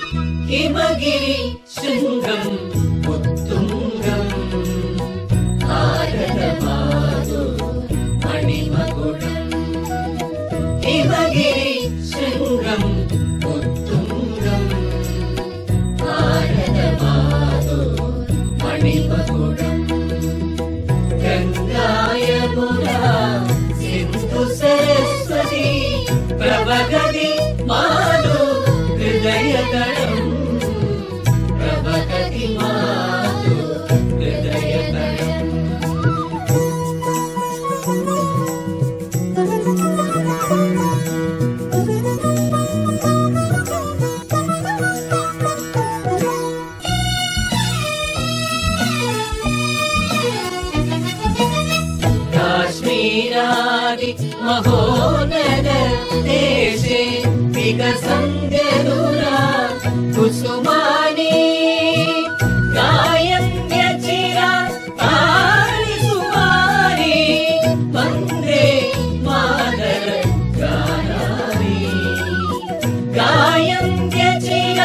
ഹിമഗിരി ശൃംഗം ഉത്തുംഗം ഭാരതമാതു മണിമകുടം ഹിമഗിരി ശൃംഗം ഉത്തുംഗം ഭാരതമാതു മണിമകുടം ഗംഗായമുന സിന്ധു സരസ്വതി പ്രഭഗതി മാതു ഹൃദയതളം പ്രഭഗതി മാതു ഹൃദയതളം കാശ്മീരാദി മഹോനര ദേശേ വികസന്ധ്യനുരാ കുസുമാനി ഗായന്യചിര സുമാരി വന്ദേ മാതര ഗാനാനി ഗായന്യചിര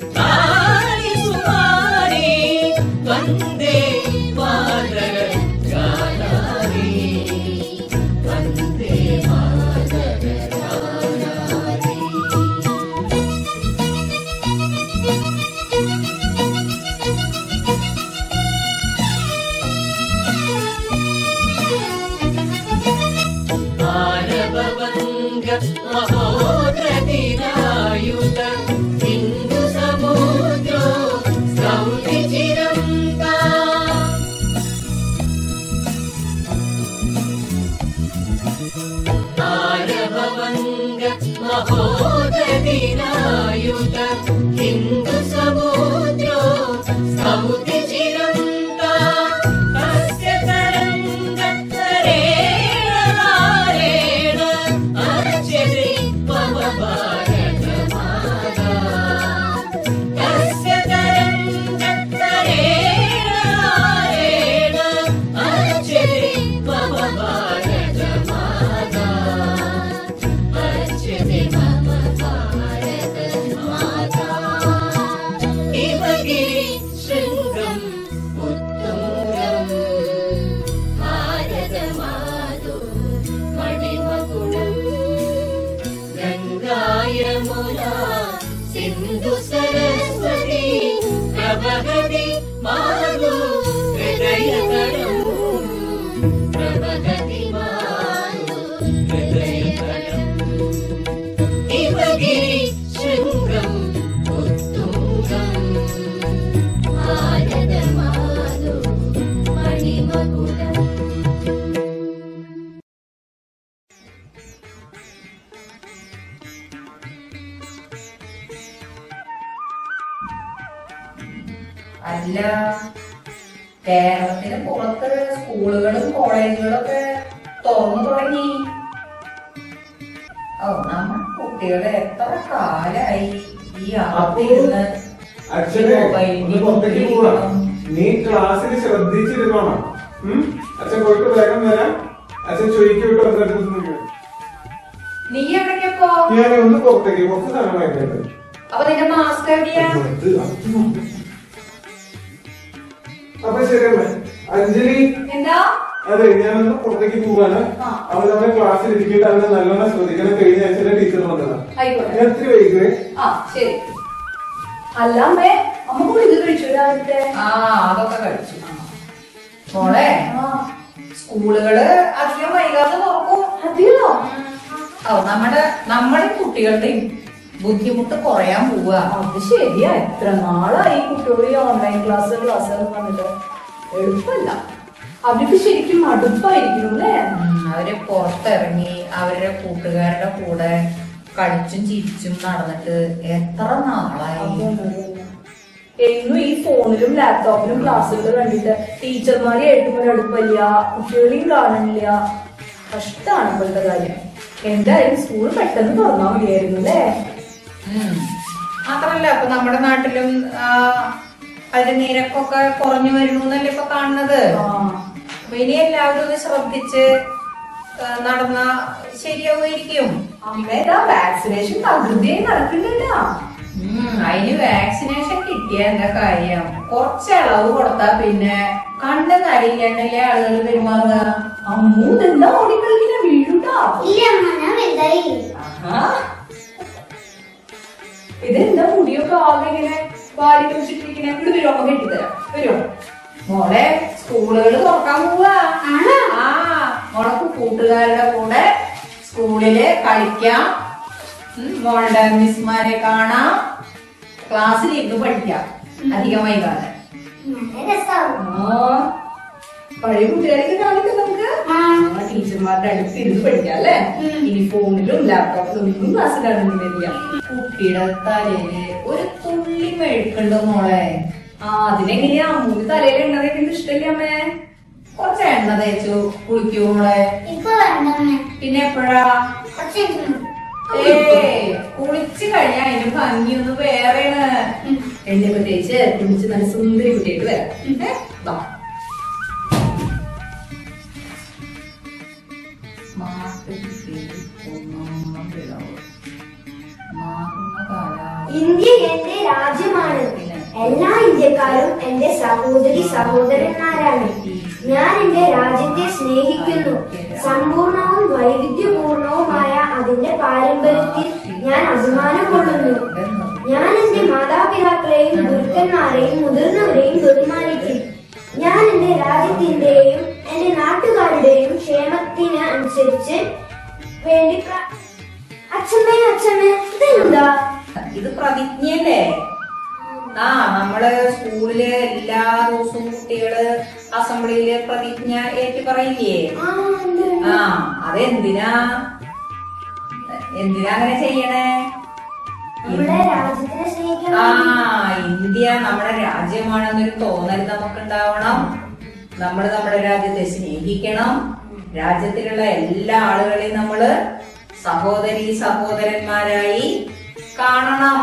സുമാരി വന്ദേ മാതര ഗാനാനി വന്ദേ മാതര ഗാനാനി ആരവവംഗ മഹോദതിരായുധ ഹിന്ദു സമുദ്രോ സൗതി ചിരന്താ ആരവവംഗ മഹോദതിരായുധ ഹിന്ദു സമുദ്രോ സൗതി ചിരന്താ തസ്യ തരംഗത്തരേണ ധാരേണ അർച്യത്തെ മമ ഭാരതമാതാ തസ്യ തരംഗത്തരേണ ധാരേണ അർച്യത്തെ മമ ഭാരതമാതാ അർച്യത്തെ മമ ഭാരതമാതാ ഹിമഗിരി ശൃംഗം ഉത്തുംഗം ഭാരതമാതു മണിമകുടം ഗംഗായമുന സിന്ധു സരസ്വതി പ്രഭഗതി മാതു ഹൃദയതടം പ്രഭഗതി മാതു ഹൃദയതടം ഹിമഗിരി ശൃംഗം ഉത്തുംഗം ഭാരതമാതു മണിമകുടം അല്ല കേരളത്തിന് പുറത്ത് സ്കൂളുകളും കോളേജുകളും ഒക്കെ തുറന്നു തുടങ്ങി ഓ നമ്മ കുട്ടികളെ എത്ര കാലായി ഈ അകത്തിരുന്ന് അച്ഛനെ ഒന്ന് പുറത്തേക്ക് പോവാ നീ ക്ലാസ്സിൽ ശ്രദ്ധിച്ചിരുന്നോണം ഉം? അച്ഛൻ പോയിട്ട് വേഗം വരാം അച്ഛൻ ചോദിക്കും വിട്ട് വന്നിട്ട് നീ എവിടേക്കപ്പോ ഞാൻ ഒന്ന് പുറത്തേക്ക് കുറച്ച് സമയം വാങ്ങിക്കട്ടെ അപ്പൊ നിന്റെ മാസ്ക് എവിടെയാ അപ്പൊ ശരിയല്ലേ അഞ്ജലി എന്താ അതെ ഞാനൊന്ന് പുറത്തേക്ക് പോവാണ് ആ. അവൾ നമ്മുടെ ക്ലാസ്സിൽ ഇരിക്കിയിട്ട് അവനെ നല്ലോണം ശ്രദ്ധിക്കണം കഴിഞ്ഞ ആഴ്ച ടീച്ചർ വന്നതാ ആയിക്കോട്ടെ ഞാൻ ഇത്തിരി വൈകുവേ ആ ശരി അല്ല അമ്മേ അമ്മ ഗുളിക കഴിച്ചു രാവിലത്തെ ആ അതൊക്കെ കഴിച്ചു മോളെ ആ, സ്കൂളുകള് അധികം വൈകാതെ തുറക്കും അതെയോ ഓ നമ്മുടെ നമ്മുടെ കുട്ടികളുടെയും ബുദ്ധിമുട്ട് കുറയാൻ പോവുക അത് ശരിയാ എത്ര നാളായി കുട്ടിയോട് ഈ ഓൺലൈൻ ക്ലാസ് ക്ലാസ് വന്നിട്ട് എളുപ്പല്ല അവർക്ക് ശരിക്കും മടുപ്പായിരിക്കും അല്ലേ ഉം, അവര് പുറത്തിറങ്ങി അവരുടെ കൂട്ടുകാരുടെ കൂടെ കളിച്ചും ചിരിച്ചും നടന്നിട്ട് എത്ര നാളായി എന്നും ഈ ഫോണിലും ലാപ്ടോപ്പിലും ക്ലാസ്സുകൾ കണ്ടിട്ട് ടീച്ചർമാരെയായിട്ടും ഒരു അടുപ്പില്ല കുട്ടികളെയും കാണുന്നില്ല കഷ്ടാണ് ഇപ്പോഴത്തെ കാര്യം എന്തായാലും സ്കൂൾ പെട്ടെന്ന് തുറന്നാൽ മതിയായിരുന്നു അല്ലേ ഉം. മാത്രല്ല ഇപ്പൊ നമ്മുടെ നാട്ടിലും ആ, അതിന്റെ നിരക്കൊക്കെ കുറഞ്ഞു വരുന്നു എന്നല്ലേ ഇപ്പൊ കാണുന്നത് ആ, അപ്പൊ ഇനി എല്ലാവരും ഒന്ന് ശ്രദ്ധിച്ച് ആ, നടന്ന ശരിയാവുമായിരിക്കും അമ്മേതാ വാക്സിനേഷൻ തകൃതിയായി നടക്കുന്നില്ല ഉം, അതിന് വാക്സിനേഷൻ കിട്ടിയ എന്താ കാര്യം കുറച്ച് അളവ് കൊടുത്താ പിന്നെ കണ്ട കാര്യമില്ലാണ്ടല്ലേ ആളുകൾ പെരുമാറുക അമ്മൂ ഇതെന്താ ഓടിക്കളിക്കുന്ന വീഴുട്ടാ ഇല്ല അമ്മ ഞാൻ വലുതായി ആഹാ. ഇതെന്താ മുടിയൊക്കെ ആകെ ഇങ്ങനെ വാരി വെച്ചിട്ടിരിക്കണേ ഇവിടെ വരുമോ അമ്മ കെട്ടിത്തരാം വരുമോ മോളെ സ്കൂളുകൾ തുറക്കാൻ പോവാ ആണോ? ആ മോളക്ക് കൂട്ടുകാരുടെ കൂടെ സ്കൂളില് കളിക്കാം ഉം, മോളുടെ മിസ്മാരെ കാണാം ക്ലാസ്സിൽ ഇരുന്ന് പഠിക്കാം അധികം വൈകാതെ നല്ല രസമാവും ആ പഴയ കൂട്ടുകാരൊക്കെ കാണിക്കാം നമുക്ക് ആ ആ ടീച്ചർമാരുടെ അടുത്ത് ഇരുന്ന് പഠിക്കാം അല്ലേ ഉം. ഇനി ഫോണിലും ലാപ്ടോപ്പിലും ഒന്നും ക്ലാസ് കാണുന്നില്ല കുട്ടിയുടെ തലയില് ഒരു തുള്ളി മെഴുക്കുണ്ടോ മോളെ ആ അതിനെങ്ങനെയാ അമ്മൂന് തലയിൽ എണ്ണ തേക്കുന്നത് ഇഷ്ടല്ലേ അമ്മേ കുറച്ച് എണ്ണ തേച്ചു കുളിക്കൂ മോളെ ഇപ്പൊ വേണ്ട അമ്മ പിന്നെ എപ്പോഴാ കുറച്ച് കഴിഞ്ഞ് ഏയ് കുളിച്ചു കഴിഞ്ഞാ അതിന്റെ ഭംഗിയൊന്ന് വേറെയാണ് എണ്ണയൊക്കെ തേച്ച് കുളിച്ച് നല്ല സുന്ദരി കുട്ടിയായിട്ട് വരാം ഏ? വാ. ഇന്ത്യ എന്റെ രാജ്യമാണ് എല്ലാ ഇന്ത്യക്കാരും എന്റെ സഹോദരി സഹോദരന്മാരാണ് ഞാൻ എന്റെ രാജ്യത്തെ സ്നേഹിക്കുന്നു സമ്പൂർണവും വൈവിധ്യപൂർണവുമായ അതിന്റെ പാരമ്പര്യത്തിൽ ഞാൻ അഭിമാനം കൊള്ളുന്നു ഞാൻ എന്റെ മാതാപിതാക്കളെയും ഗുരുക്കന്മാരെയും മുതിർന്നവരെയും ബഹുമാനിക്കും ഞാൻ എന്റെ രാജ്യത്തിന്റെയും എന്റെ നാട്ടുകാരുടെയും ക്ഷേമത്തിന് അനുസരിച്ച് വേണ്ടി പ്ര- അച്ഛമ്മേ അച്ഛമ്മേ ഇതെന്താ ഇത് പ്രതിജ്ഞയല്ലേ ആ നമ്മള് സ്കൂളില് എല്ലാ ദിവസവും കുട്ടികള് അസംബ്ലിയില് പ്രതിജ്ഞ ഏറ്റു പറയില്ലേ ആ ഉണ്ട്. ആ അതെന്തിനാ എന്തിനാ അങ്ങനെ ചെയ്യണേ നമ്മുടെ രാജ്യത്തിനെ സ്നേഹിക്കണം ആ ഇന്ത്യ നമ്മുടെ രാജ്യമാണെന്നൊരു തോന്നൽ നമുക്കുണ്ടാവണം നമ്മൾ നമ്മുടെ രാജ്യത്തെ സ്നേഹിക്കണം രാജ്യത്തിലുള്ള എല്ലാ ആളുകളെയും നമ്മള് സഹോദരി സഹോദരന്മാരായി കാണണം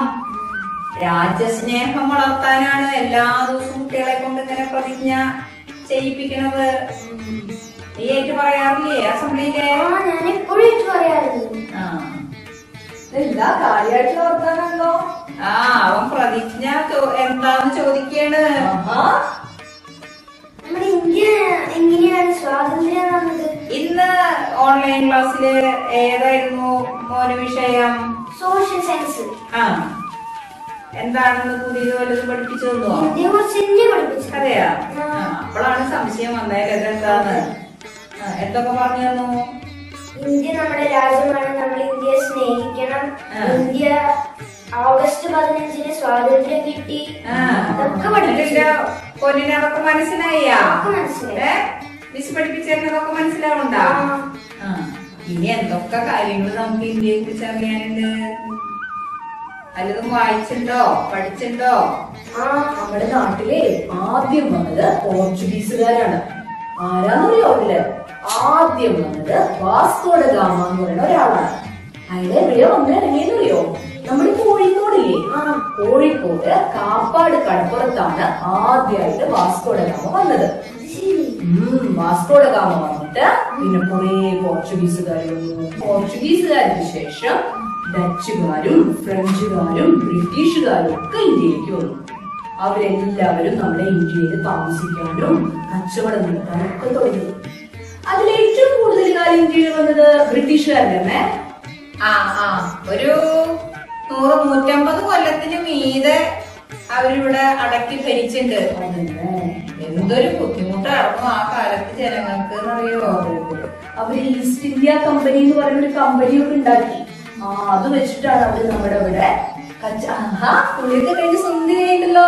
രാജ്യസ്നേഹം വളർത്താനാണ് എല്ലാ ദിവസവും കുട്ടികളെ കൊണ്ട് ഇങ്ങനെ പ്രതിജ്ഞ ചെയ്യിപ്പിക്കണത് നീ ഏറ്റു പറയാറില്ലേ അസംബ്ലിയിലെ ആ ഞാൻ എപ്പോഴും ഏറ്റു പറയാറുണ്ട് ആ എന്താ കാര്യമായിട്ടുള്ള വർത്താനാണല്ലോ ആ അവൻ പ്രതിജ്ഞ ചോ- എന്താന്ന് ചോദിക്കാണ് ആഹാ. നമ്മുടെ ഇന്ത്യ എങ്ങനെയാണ് സ്വാതന്ത്ര്യം വന്നത് ഇന്ന് ഓൺലൈൻ ക്ലാസ്സില് ഏതായിരുന്നു മോന് വിഷയം സോഷ്യൽ സയൻസ് ആ എന്താണെന്ന് പുതിയത് വല്ലതും പഠിപ്പിച്ചു തന്നോ ഇന്ത്യയെ കുറിച്ച് ഇന്ത്യ പഠിപ്പിച്ചു അതെയാ ആ, അപ്പോഴാണ് സംശയം വന്നത് ഇതെന്താന്ന് ആ, എന്തൊക്കെ പറഞ്ഞു തന്നു ഇന്ത്യ നമ്മുടെ രാജ്യമാണ് നമ്മൾ ഇന്ത്യയെ സ്നേഹിക്കണം ആ. ഇന്ത്യ ഓഗസ്റ്റ് പതിനഞ്ചിന് സ്വാതന്ത്ര്യം കിട്ടി ആ അതൊക്കെ പഠിപ്പിച്ചു എന്നിട്ട് പൊന്നിനെ അതൊക്കെ മനസ്സിലായാ അതൊക്കെ മനസ്സിലായി. ഏ മിസ് പഠിപ്പിച്ചിരുന്നതൊക്കെ മനസ്സിലാവുണ്ടാ ആ. ആ ഇനി എന്തൊക്കെ കാര്യങ്ങൾ നമുക്ക് ഇന്ത്യയെ കുറിച്ച് അറിയാനുണ്ട് വല്ലതും വായിച്ചിട്ടുണ്ടോ പഠിച്ചിട്ടുണ്ടോ ആ നമ്മുടെ നാട്ടിലെ ആദ്യം വന്നത് പോർച്ചുഗീസുകാരാണ് ആരാന്നറിയോ അവരില് ആദ്യം വന്നത് വാസ്കോഡ ഗാമ എന്ന് പറയുന്ന ഒരാളാണ് അയാളെ എവിടെയോ വന്നിറങ്ങിയെന്നറിയോ നമ്മുടെ കോഴിക്കോടില്ലേ ആ കോഴിക്കോട് കാപ്പാട് കടപ്പുറത്താണ് ആദ്യമായിട്ട് വാസ്കോഡ ഗാമ വന്നത് ഉം, വാസ്കോഡ ഗാമ വന്നിട്ട് പിന്നെ കുറെ പോർച്ചുഗീസുകാർ വന്നു പോർച്ചുഗീസുകാർക്ക് ശേഷം ഡച്ചുകാരും ഫ്രഞ്ചുകാരും ബ്രിട്ടീഷുകാരും ഒക്കെ ഇന്ത്യയിലേക്ക് വന്നു അവരെല്ലാവരും നമ്മുടെ ഇന്ത്യയിൽ താമസിക്കാനും കച്ചവടം നടത്താനും ഒക്കെ തുടങ്ങി അതിൽ ഏറ്റവും കൂടുതൽ കാലം ഇന്ത്യയിൽ വന്നത് ബ്രിട്ടീഷുകാരല്ലേ ആ ആ ഒരു നൂറ് നൂറ്റമ്പത് കൊല്ലത്തിന് മീതെ അവരിവിടെ അടക്കി ഭരിച്ചിട്ടുണ്ട് എന്തൊരു ബുദ്ധിമുട്ടായിരുന്നു ആ കാലത്ത് ജനങ്ങൾക്ക് എന്നറിയോ അവര് ഈസ്റ്റ് ഇന്ത്യ കമ്പനി എന്ന് പറയുന്ന ഒരു കമ്പനി ഒക്കെ ഉണ്ടാക്കി ആ അത് വെച്ചിട്ടാണ് അവര് നമ്മുടെ ഇവിടെ കച്ച- ആഹാ, പുള്ളിയൊക്കെ കഴിഞ്ഞ് സുന്ദരിയായിട്ടല്ലോ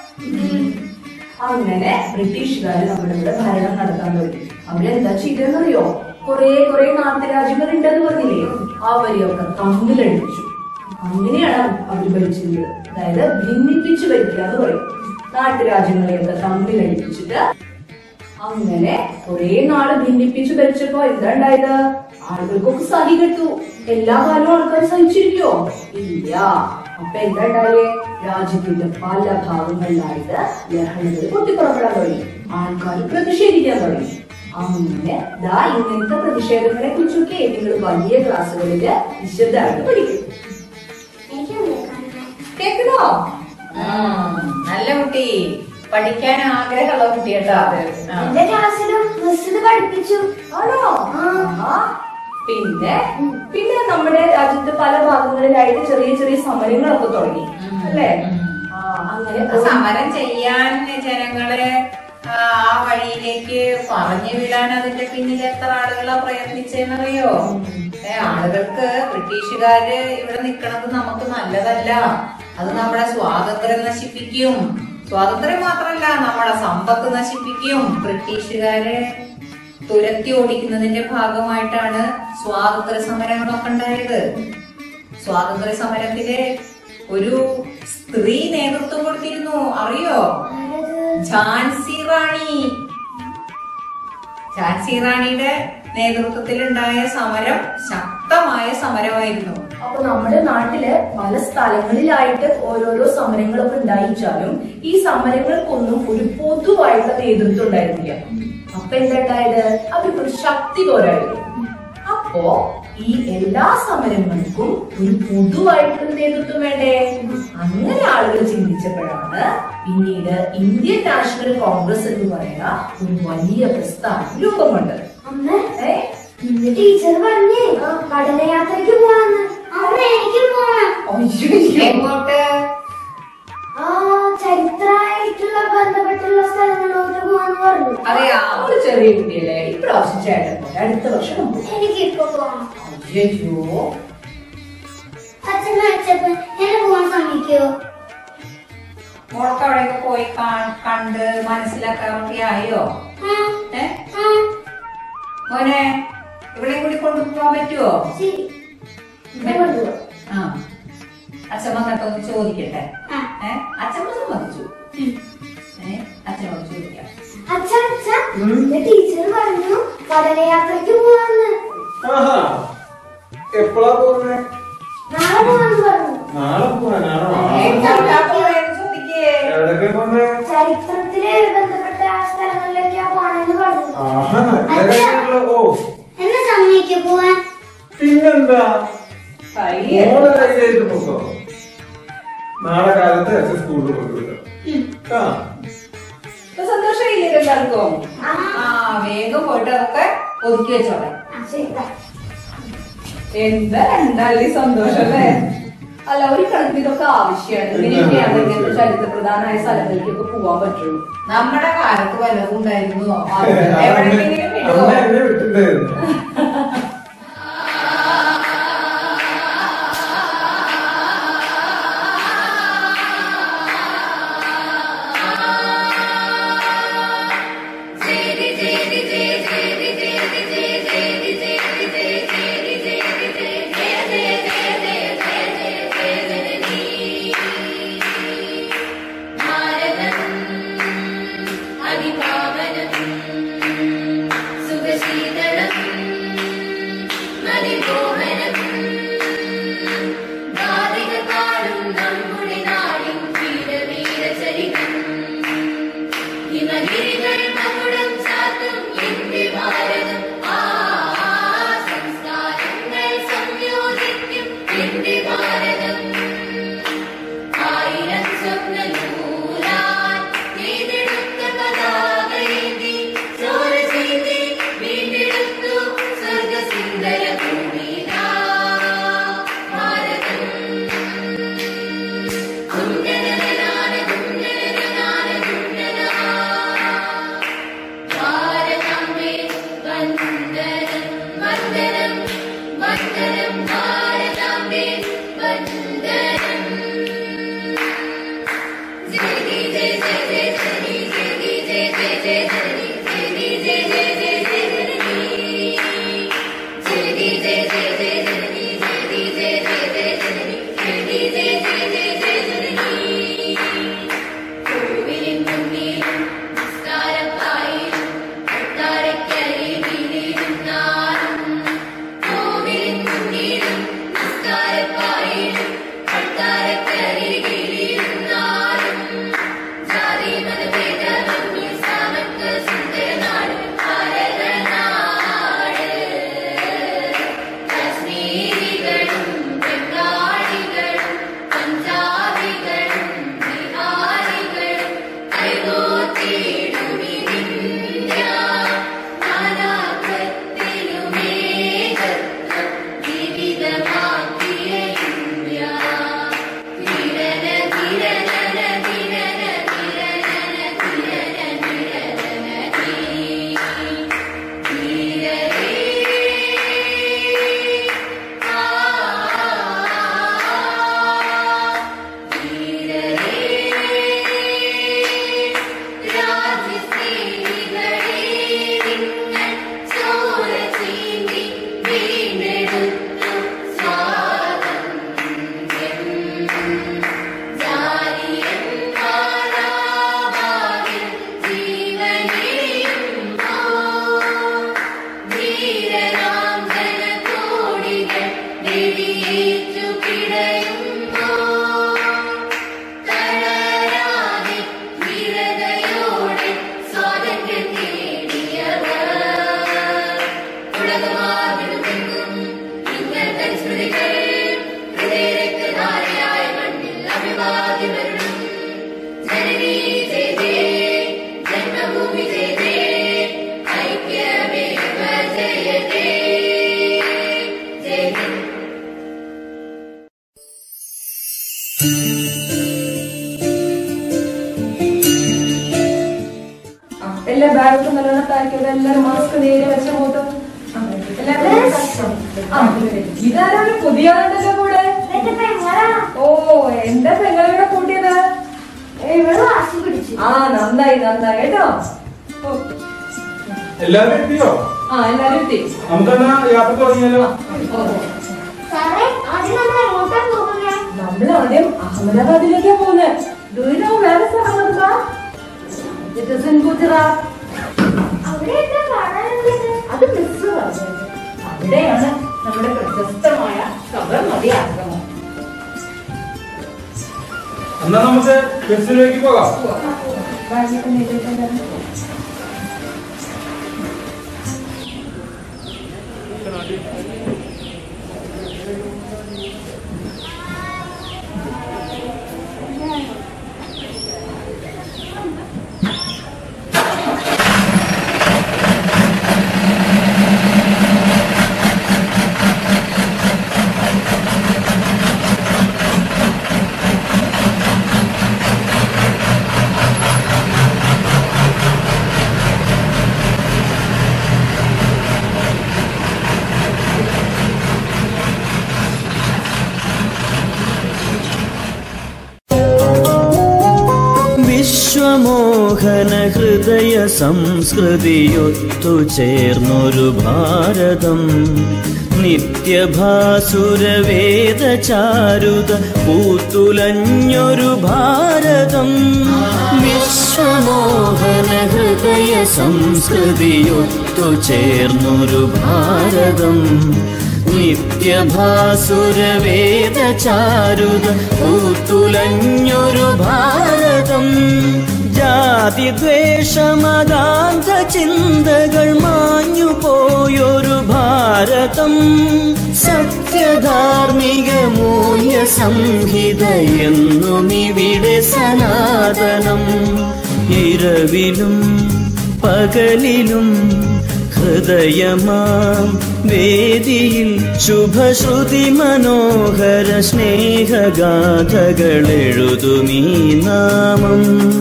അങ്ങനെ ബ്രിട്ടീഷുകാര് നമ്മുടെ ഇവിടെ ഭരണം നടത്താൻ തുടങ്ങി അവരെന്താ ചെയ്തെന്നറിയോ കുറെ കുറെ നാട്ടുരാജ്യങ്ങൾ ഉണ്ടെന്ന് പറഞ്ഞില്ലേ അവരെയൊക്കെ തമ്മിലടിച്ചു അങ്ങനെയാണ് അവർ ഭരിച്ചിരുന്നത് അതായത് ഭിന്നിപ്പിച്ച് ഭരിക്കുക എന്ന് പറയും നാട്ടുരാജ്യങ്ങളെയൊക്കെ തമ്മിലടിപ്പിച്ചിട്ട് അങ്ങനെ കുറെ നാള് ഭിന്നിപ്പിച്ച് ഭരിച്ചപ്പോ എന്താ ഉണ്ടായത് ആളുകൾക്കൊക്കെ സഹി കെട്ടു എല്ലാ കാലവും ആൾക്കാർ സഹിച്ചിരിക്കോ ഇല്ല അപ്പൊ എന്താ ഉണ്ടായേ രാജ്യത്തിന്റെ പല ഭാഗങ്ങളിലായിട്ട് ലഹളകൾ പൊട്ടിപ്പുറപ്പെടാൻ തുടങ്ങി ആൾക്കാർ പ്രതിഷേധിക്കാൻ തുടങ്ങി അങ്ങനെ ദാ ഇങ്ങനത്തെ പ്രതിഷേധങ്ങളെ കുറിച്ചൊക്കെ നിങ്ങൾ വലിയ ക്ലാസ്സുകളില് വിശദമായിട്ട് പഠിക്കും എനിക്കുണ്ട് കാണാൻ കേക്ക് നല്ല കുട്ടി പഠിക്കാൻ ആഗ്രഹമുള്ള കുട്ടി കേട്ടോ ആ. എന്റെ ക്ലാസ്സിലും മിസ് ഇത് പഠിപ്പിച്ചു ആണോ ആ. പിന്നെ പിന്നെ നമ്മുടെ രാജ്യത്ത് പല ഭാഗങ്ങളിലായിട്ട് ചെറിയ ചെറിയ സമരങ്ങളൊക്കെ തുടങ്ങി ഉം. അല്ലേ ഉം. ആ, അങ്ങനെ അപ്പൊ സമരം ചെയ്യാൻ ജനങ്ങളെ ആ ആ വഴിയിലേക്ക് പറഞ്ഞു വിടാൻ അതിന്റെ പിന്നിൽ എത്ര ആളുകളാ പ്രയത്നിച്ചെന്നറിയോ ഏ, ആളുകൾക്ക് ബ്രിട്ടീഷുകാര് ഇവിടെ നിക്കണത് നമുക്ക് നല്ലതല്ല അത് നമ്മുടെ സ്വാതന്ത്ര്യം നശിപ്പിക്കും സ്വാതന്ത്ര്യം മാത്രമല്ല നമ്മുടെ സമ്പത്ത് നശിപ്പിക്കും ബ്രിട്ടീഷുകാരെ തുരത്തി ഓടിക്കുന്നതിന്റെ ഭാഗമായിട്ടാണ് സ്വാതന്ത്ര്യ സമരങ്ങളൊക്കെ ഉണ്ടായത് സ്വാതന്ത്ര്യ സമരത്തില് ഒരു സ്ത്രീ നേതൃത്വം കൊടുത്തിരുന്നു അറിയോ ഝാൻസി റാണി ഝാൻസി റാണിയുടെ നേതൃത്വത്തിലുണ്ടായ സമരം ശക്തമായ സമരമായിരുന്നു അപ്പൊ നമ്മുടെ നാട്ടില് പല സ്ഥലങ്ങളിലായിട്ട് ഓരോരോ സമരങ്ങളൊക്കെ ഉണ്ടായിച്ചാലും ഈ സമരങ്ങൾക്കൊന്നും ഒരു പൊതുവായിട്ടുള്ള നേതൃത്വം ഉണ്ടായിരുന്നില്ല അപ്പൊ എന്താ ഉണ്ടായത് അവർക്കൊരു ശക്തി പോരായിരുന്നു അപ്പോ ഈ എല്ലാ സമരങ്ങൾക്കും ഒരു പൊതുവായിട്ടുള്ള നേതൃത്വം വേണ്ടേ അങ്ങനെ ആളുകൾ ചിന്തിച്ചപ്പോഴാണ് പിന്നീട് ഇന്ത്യൻ നാഷണൽ കോൺഗ്രസ് എന്ന് പറയുന്ന ഒരു വലിയ പ്രസ്ഥാനം രൂപം കൊണ്ടത് അമ്മ ഏ? ഇന്ന് ടീച്ചർ പറഞ്ഞേ പഠനയാത്രയ്ക്ക് പോവാന്ന് അമ്മ എനിക്കും പോണം അയ്യോ എങ്ങോട്ട് ആ ചരിത്രമായിട്ടുള്ള ബന്ധപ്പെട്ടുള്ള സ്ഥലങ്ങളിലോട്ട് പോവാന്ന് പറഞ്ഞു അതെയാ അവള് ചെറിയ കുട്ടിയല്ലേ ഇപ്രാവശ്യം ചേട്ടൻ പോലെ അടുത്ത വർഷം നമുക്ക് എനിക്കിപ്പോ പോണം അയ്യോ അച്ഛൻ അച്ഛപ്പൻ എന്നെ പോവാൻ സമ്മതിക്കോ മോൾക്ക് അവിടെയൊക്കെ പോയി കാ- കണ്ട് മനസ്സിലാക്കാൻ വേണ്ടി ആയോ ആ ഏ ആ മോനെ ഇവിടെ കൂടി കൊണ്ടുപോകാൻ പറ്റുമോ ശരി ഇവിടെ കൊണ്ടുപോവാ ആ അച്ഛൻ വന്നിട്ടൊന്ന് ചോദിക്കട്ടെ ആ. ഏ അച്ഛൻ സമ്മതിച്ചു ഏ അച്ഛനോട് ചോദിക്കാം അച്ഛ അച്ഛ ഇന്ന് ടീച്ചർ പറഞ്ഞു പഠനയാത്രയ്ക്ക് പോവാന്ന് ആഹാ എപ്പോഴാ പോകുന്നേ നാളെ പോവാന്ന് പറഞ്ഞു നാളെ പോകാനാണോ എങ്ങോട്ടാ പോയെന്ന് ചോദിക്കേ എവിടൊക്കെ പോകുന്നേ ചരിത്രത്തില് ബന്ധപ്പെട്ട സ്ഥലങ്ങളിലേക്കാ പോണെന്ന് പറഞ്ഞു ആഹാ നല്ല കാര്യമാണല്ലോ. ഓ എന്നെ സമ്മതിക്കോ പോവാൻ പിന്നെന്താ കയ്യേ. മോളെ കയ്യിലേക്ക് പോക്കോ നാളെ കാലത്ത് അച്ഛൻ സ്കൂളിൽ കൊണ്ടുവിടാം ആ ഇപ്പൊ സന്തോഷമായില്ലേ എല്ലാവർക്കും ആ വേഗം പോയിട്ട് അതൊക്കെ ഒതുക്കി വെച്ചോളെ ആ ശരി ബൈ. എന്താ രണ്ടാളി സന്തോഷം അല്ലേ അല്ല ഒരു കണക്കിന് ഇതൊക്കെ ആവശ്യമാണ് ഇങ്ങനെയൊക്കെയാണ് ഇങ്ങനത്തെ ചരിത്ര പ്രധാനമായ സ്ഥലങ്ങളിലേക്കൊക്കെ പോവാൻ പറ്റുള്ളൂ നമ്മുടെ കാലത്ത് വല്ലതും ഉണ്ടായിരുന്നോ അമ്മ എവിടെയെങ്കിലും വിടുവോ എന്നെ വിട്ടിട്ടുണ്ടായിരുന്നു കാശ്മീരികളും ബംഗാളികളും പഞ്ചാബികളും ബിഹാർ എല്ലാ ബാഗൊക്കെ നല്ലോണം പാക്ക് ചെയ്ത് എല്ലാവരും മാസ്ക് നേരെ വെച്ച പോട്ടോ എല്ലാവരും ആ, ഇതാരാണ് പുതിയ ആളുണ്ടല്ലോ കൂടെ എന്റെ പെങ്ങളാ ഓ എന്റെ പെങ്ങളുടെ കൂട്ടിയത് ഇവള് വാശി പിടിച്ചു ആ നന്നായി നന്നായി കേട്ടോ ഓ, എല്ലാവരും എത്തിയോ ആ എല്ലാരും എത്തി നമുക്കെന്നാ യാത്ര തുടങ്ങിയാലോ ഓ, സാറേ ആദ്യം നമ്മൾ എങ്ങോട്ടാ പോകുന്നേ നമ്മൾ ആദ്യം അഹമ്മദാബാദിലേക്കാ പോകുന്നത് do you know where is Ahmedabad it is in Gujarat അവിടെ എന്താ കാണാനുള്ളത് അത് മിസ് പറഞ്ഞത് അവിടെയാണ് നമ്മുടെ പ്രശസ്തമായ ശബർമതി ആശ്രമം എന്നാ നമുക്ക് ബസ്സിലേക്ക് പോകാം ബാഗൊക്കെ നീട്ടിട്ടുണ്ടായിരുന്നു വിശ്വമോഹന ഹൃദയ സംസ്കൃതിയൊത്തു ചേർന്നൊരു ഭാരതം നിത്യഭാസുരവേദ ചാരുത പൂത്തുലഞ്ഞൊരു ഭാരതം വിശ്വമോഹന ഹൃദയ സംസ്കൃതിയൊത്തു ചേർന്നൊരു ഭാരതം നിത്യഭാസുരവേദ ചാരുത പൂത്തുലഞ്ഞൊരു ഭാരതം ജാതിദ്വേഷമതാന്ത ചിന്തകൾ മാഞ്ഞു പോയൊരു ഭാരതം സത്യധാർമ്മിക മൂല്യ സംഹിത എന്നുമിവിടെ സനാതനം ഇരവിലും പകലിലും ഹൃദയമാം വേദിയിൽ ശുഭശ്രുതി മനോഹര സ്നേഹഗാഥകളെഴുതുമീ നാമം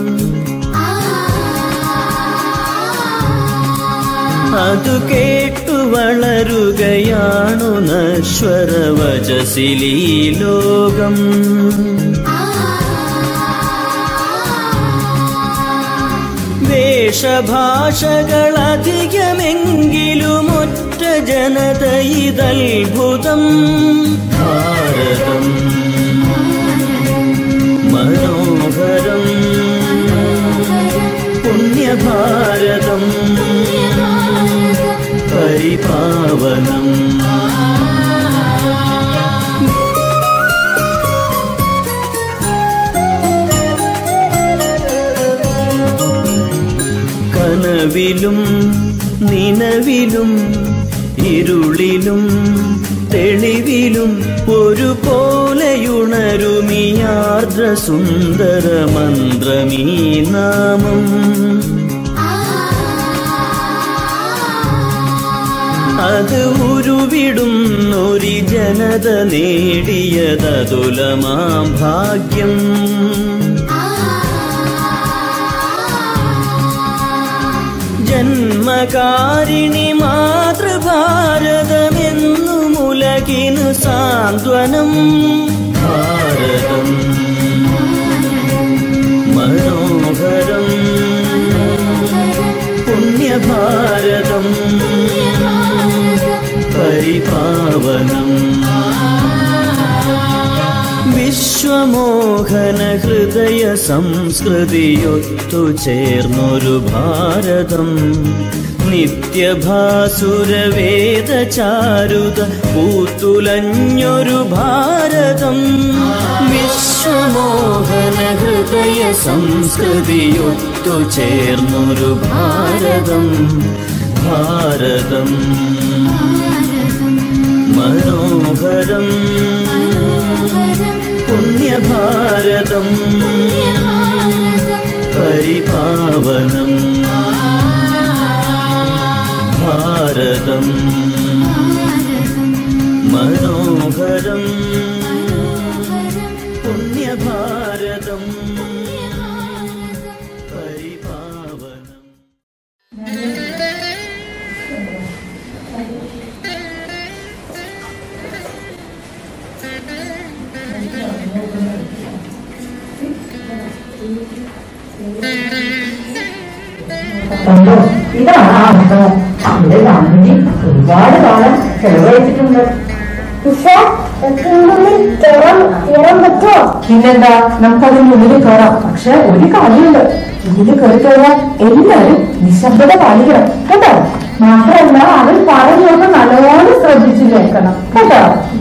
അതു കേട്ടു വളരുകയാണു നശ്വരവചസിലീ ലോകം വേഷഭാഷകളധികമെങ്കിലും ഒറ്റ ജനത ഇതത്ഭുതം ഭാരതം മനോഹരം പുണ്യഭാരതം പരിപാവനം കനവിലും നിലവിലും ഇരുളിലും തെളിവിലും ഒരുപോലെയുണരുമീ ആർദ്ര സുന്ദര മന്ത്രമീ നാമം അത് ഉരുവിടുന്നൊരി ജനത നേടിയതതുലമാം ഭാഗ്യം ജന്മകാരിണി മാതൃഭാരതമെന്നു മുലകിനു സാന്ത്വനം ഭാരതം മനോഹരം പുണ്യഭാരതം പരിപാവനം വിശ്വമോഹന ഹൃദയ സംസ്കൃതിയൊത്തു ചേർന്നൊരു ഭാരതം നിത്യഭാസുരവേദ ചാരുത പൂത്തുലഞ്ഞൊരു ഭാരതം വിശ്വമോഹന ഹൃദയ സംസ്കൃതിയൊത്തു ചേർന്നൊരു ഭാരതം ഭാരതം മനോഹരം പുണ്യഭാരതം പരിപാവനം ഭാരതം മനോഹരം പുണ്യഭാരതം കണ്ടോ ഇതാണ് ആ അനുഭവം ഇവിടെ ഗാന്ധിജി ഒരുപാട് കാലം ചെലവഴിച്ചിട്ടുണ്ട് കയറാൻ കയറാൻ പറ്റുമോ പിന്നെന്താ നമുക്കതിന് മുന്നിൽ കയറാം പക്ഷെ ഒരു കാര്യമുണ്ട് ഇതിൽ കയറി കഴിഞ്ഞാൽ എല്ലാവരും നിശബ്ദത പാലിക്കണം കേട്ടോ മാത്രമല്ല അവർ പറഞ്ഞൊക്കെ നല്ലോണം ശ്രദ്ധിച്ചു കേൾക്കണം കേട്ടോ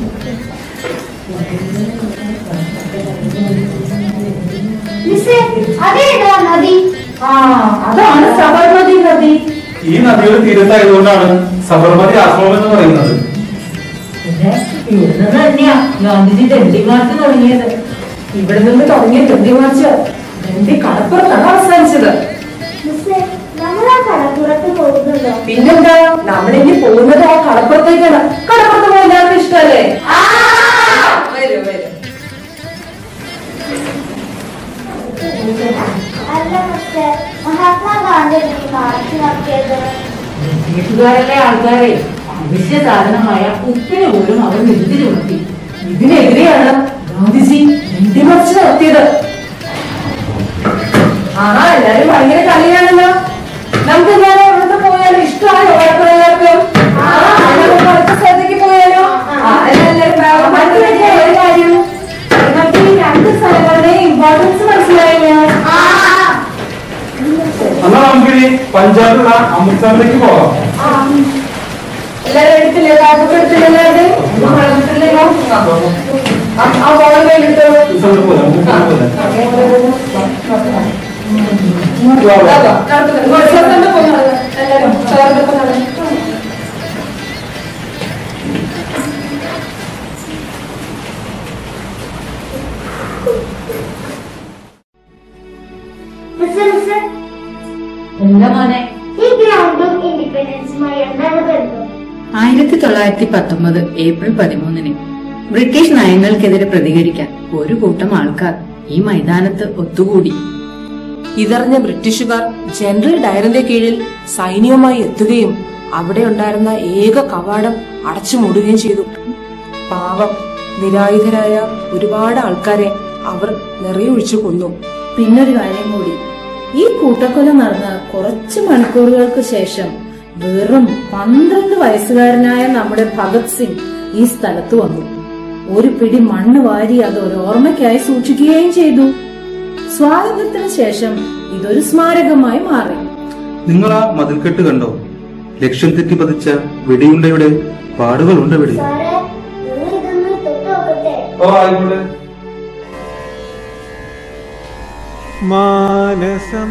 മിസ്സേ അതേതാ നദി ആ അതാണ് സബർമതി നദി ഈ നദിയുടെ തീരത്തായതുകൊണ്ടാണ് സബർമതി ആശ്രമം എന്ന് പറയുന്നത് പിന്നെ ഇവിടെ നിന്ന് തന്നെയാ ഗാന്ധിജി ദണ്ഡി മാർച്ച് തുടങ്ങിയത് ഇവിടെ നിന്ന് തുടങ്ങിയ ദണ്ഡി മാർച്ച് ദണ്ഡി കടപ്പുറത്താണ് അവസാനിച്ചത് മിസ്സേ നമ്മൾ ആ കടപ്പുറത്ത് പോകുന്നുണ്ടോ പിന്നെന്താ നമ്മളിനി പോകുന്നത് ആ കടപ്പുറത്തേക്കാണ് കടപ്പുറത്ത് പോകാൻ എല്ലാവർക്കും ഇഷ്ടമല്ലേ വരൂ വരൂ അല്ല മിസ്സേ മഹാത്മാഗാന്ധി മാർച്ച് നടത്തിയത് ബ്രിട്ടീഷുകാരല്ലേ ആൾക്കാരെ അവശ്യ സാധനമായ ഉപ്പിന് പോലും അവർ നികുതി ചുമത്തി ഇതിനെതിരെയാണ് ഗാന്ധിജി ദണ്ഡിമർച്ച് നടത്തിയത് ആഹാ എല്ലാരും ഭയങ്കര കളിയാണല്ലോ നമുക്ക് എല്ലാവരും ഇവിടുത്തെ പോയാലും ഇഷ്ടമായോ വഴക്കുള്ളവർക്കും അടുത്ത സ്ഥലത്തേക്ക് പോയാലോ ആ, എല്ലാവരും വേഗം അടുത്ത വെച്ച ഒരു കാര്യം നിങ്ങൾക്ക് ഈ രണ്ട് സ്ഥലങ്ങളുടെ ഇമ്പോർട്ടൻസ് മനസ്സിലായില്ല എന്നാ നമുക്കിനി പഞ്ചാബിലുള്ള അമൃത്സറിലേക്ക് പോകാം എല്ലാവരും എടുത്തില്ലേ ബാഗൊക്കെ എടുത്തില്ലേ എല്ലാവരും എടുത്തില്ലല്ലോ ആ ആ ബോൾ കയ്യിലിട്ടോളൂ ഇങ്ങോട്ട് പോരാം, ഇങ്ങോട്ട് പോരാം. മിസ്സേ മിസ്സേ എന്താ മോനെ ഈ ഗ്രൗണ്ടും ഇൻഡിപെൻഡൻസുമായി എന്താണ് ബന്ധം ആയിരത്തി തൊള്ളായിരത്തി പത്തൊമ്പത് ഏപ്രിൽ പതിമൂന്നിന് ബ്രിട്ടീഷ് നയങ്ങൾക്കെതിരെ പ്രതികരിക്കാൻ ഒരു കൂട്ടം ആൾക്കാർ ഈ മൈതാനത്ത് ഒത്തുകൂടി ഇതറിഞ്ഞ ബ്രിട്ടീഷുകാർ ജനറൽ ഡയറിന്റെ കീഴിൽ സൈന്യവുമായി എത്തുകയും അവിടെ ഉണ്ടായിരുന്ന ഏക കവാടം അടച്ചു മൂടുകയും ചെയ്തു പാവം നിരായുധരായ ഒരുപാട് ആൾക്കാരെ അവർ നിറയൊഴിച്ചു കൊന്നു പിന്നൊരു കാര്യം കൂടി ഈ കൂട്ടക്കൊല നടന്ന കുറച്ച് മണിക്കൂറുകൾക്ക് ശേഷം വെറും പന്ത്രണ്ട് വയസ്സുകാരനായ നമ്മുടെ ഭഗത് സിംഗ് ഈ സ്ഥലത്ത് വന്നു ഒരു പിടി മണ്ണ് വാരി അത് ഒരു ഓർമ്മയ്ക്കായി സൂക്ഷിക്കുകയും ചെയ്തു സ്വാതന്ത്ര്യത്തിന് ശേഷം ഇതൊരു സ്മാരകമായി മാറി നിങ്ങൾ ആ മതിൽക്കെട്ട് കണ്ടോ ലക്ഷ്യം തെറ്റി പതിച്ച വെടിയുണ്ടയുടെ പാടുകളുണ്ട് ഇവിടെ സാറേ നിങ്ങൾ ഇതൊന്ന് തൊട്ട് നോക്കട്ടെ ഓ ആയിക്കോട്ടെ മാനസം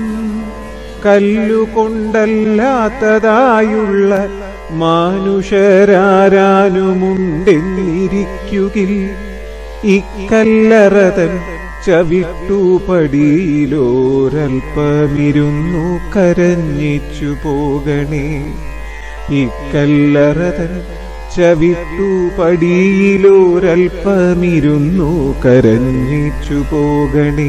കല്ലുകൊണ്ടല്ലാത്തതായുള്ള മാനുഷരാരാനുമുണ്ടെന്നിരിക്കുകിൽ ഇക്കല്ലറതൻ ചവിട്ടുപടിയിലോരൽപ്പമിരുന്നു കരഞ്ഞിച്ചു പോകണേ ഇക്കല്ലറതൻ ചവിട്ടുപടിയിലോരൽപ്പമിരുന്നു കരഞ്ഞിച്ചു പോകണേ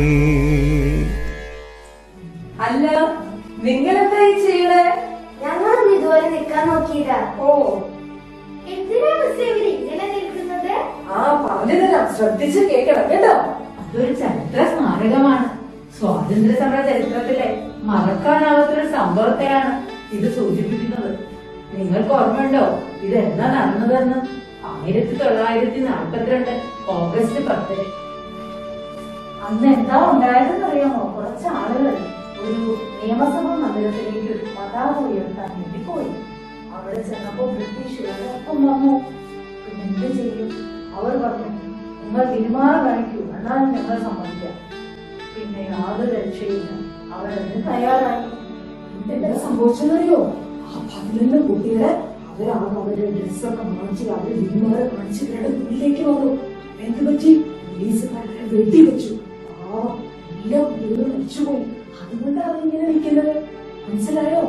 അല്ല നിങ്ങളെന്താ ഈ ചെയ്യണേ ഞങ്ങളും ഇതുപോലെ നിൽക്കാൻ നോക്കിയതാ ഓ എന്തിനാ മിസ്സേ ഇവർ ഇങ്ങനെ നിൽക്കുന്നത് ആ പറഞ്ഞു തരാം ശ്രദ്ധിച്ച് കേൾക്കണം കേട്ടോ അതൊരു ചരിത്ര സ്മാരകമാണ് സ്വാതന്ത്ര്യ സമര ചരിത്രത്തിലെ മറക്കാനാവാത്തൊരു സംഭവത്തെയാണ് ഇത് സൂചിപ്പിക്കുന്നത് നിങ്ങൾക്ക് ഓർമ്മയുണ്ടോ ഇത് എന്താ നടന്നതെന്ന് ആയിരത്തി തൊള്ളായിരത്തി നാൽപ്പത്തിരണ്ട് ഓഗസ്റ്റ് പത്തിന് അന്ന് എന്താ ഉണ്ടായതെന്ന് അറിയാമോ കുറച്ച് ആളുകൾ ഒരു നിയമസഭാ മന്ദിരത്തിലേക്ക് ഒരു പതാക ഉയർത്താൻ വേണ്ടി പോയി അവിടെ ചെന്നപ്പോ ബ്രിട്ടീഷുകാർ ഒപ്പം വന്നു പിന്നെ എന്ത് ചെയ്യും അവർ പറഞ്ഞു നിങ്ങൾ തീരുമാനം കാണിക്കൂ എന്നാലും ഞങ്ങൾ സമ്മതിക്കാം പിന്നെ യാതൊരു രക്ഷയില്ല അവരതിന് തയ്യാറായി എന്താ സംഭവിച്ചെന്നറിയോ ആ പതിനൊന്ന് കുട്ടികളെ അവരാണ് അവരുടെ ഡ്രസ്സൊക്കെ മാറ്റി അവര് വിരുമാറെ കാണിച്ച് ഇവരുടെ ഉള്ളിലേക്ക് വന്നു എന്ത് പറ്റി പോലീസുകാരെ വെട്ടിവെച്ചു ആ എല്ലാ കുട്ടികളും മരിച്ചുപോയി അതുകൊണ്ടാണ് അവരിങ്ങനെ നിൽക്കുന്നത് മനസ്സിലായോ